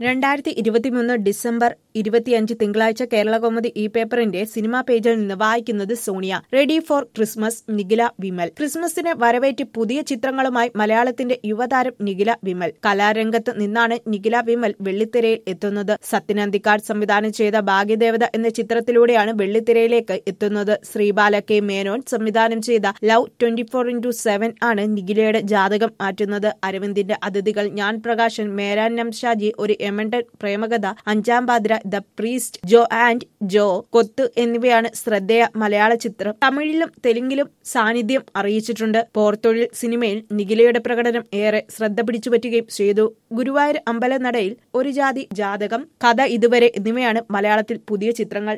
രണ്ടായിരത്തി ഇരുപത്തിമൂന്ന് ഡിസംബർ ഇരുപത്തിയഞ്ച് തിങ്കളാഴ്ച കേരളകൗമുദി ഈ പേപ്പറിന്റെ സിനിമാ പേജിൽ നിന്ന് വായിക്കുന്നത് Sonia ready for Christmas Nikhila Vimal ക്രിസ്മസിനെ വരവേറ്റ് പുതിയ ചിത്രങ്ങളുമായി മലയാളത്തിന്റെ യുവതാരം നിഖില വിമൽ കലാരംഗത്ത് നിന്നാണ് നിഖില വിമൽ വെള്ളിത്തിരയിൽ എത്തുന്നത് സത്യനന്ദിക്കാട് സംവിധാനം ചെയ്ത ഭാഗ്യദേവത എന്ന ചിത്രത്തിലൂടെയാണ് വെള്ളിത്തിരയിലേക്ക് എത്തുന്നത് ശ്രീബാല കെ മേനോൻ സംവിധാനം ചെയ്ത love twenty four into seven ആണ് നിഖിലയുടെ ജാതകം മാറ്റുന്നത് അരവിന്ദിന്റെ അതിഥികൾ ഞാൻ പ്രകാശൻ മേരാൻ നംഷാജി ഒരു എമണ്ടൻ പ്രേമകഥ Anjaam Pathira the priest Jo and Jo Kothu എന്നിവയാണ് ശ്രദ്ധേയ മലയാള ചിത്രം തമിഴിലും തെലുങ്കിലും സാന്നിധ്യം അറിയിച്ചിട്ടുണ്ട് പോർത്തൊഴിൽ സിനിമയിൽ നിഖിലയുടെ പ്രകടനം ഏറെ ശ്രദ്ധ പിടിച്ചുപറ്റുകയും ചെയ്തു ഗുരുവായൂർ അമ്പലനടയിൽ ഒരു ജാതി ജാതകം കഥ ഇതുവരെ എന്നിവയാണ് മലയാളത്തിൽ പുതിയ ചിത്രങ്ങൾ